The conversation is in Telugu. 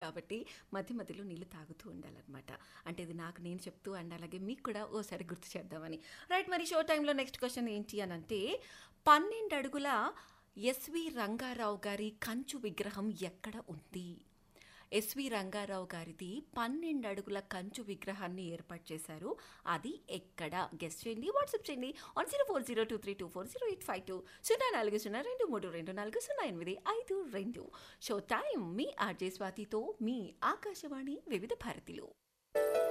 కాబట్టి మధ్య మధ్యలో నీళ్ళు తాగుతూ ఉండాలన్నమాట అంటే ఇది నాకు నేను చెప్తూ అండ్ అలాగే మీకు కూడా ఓసారి గుర్తు చేద్దామని రైట్ మరి షో టైంలో నెక్స్ట్ క్వశ్చన్ ఏంటి అని అంటే పన్నెండు అడుగుల ఎస్వి రంగారావు గారి కంచు విగ్రహం ఎక్కడ ఉంది ఎస్వి రంగారావు గారిది పన్నెండు అడుగుల కంచు విగ్రహాన్ని ఏర్పాటు చేశారు అది ఎక్కడ గెస్ట్ చేయండి వాట్సాప్ చేయండి one zero four zero two three two four zero eight five two సున్నా నాలుగు సున్నా రెండు మూడు రెండు నాలుగు సున్నా ఎనిమిది ఐదు రెండు షో టైం మీ ఆర్జే స్వాతితో మీ ఆకాశవాణి వివిధ భారతిలో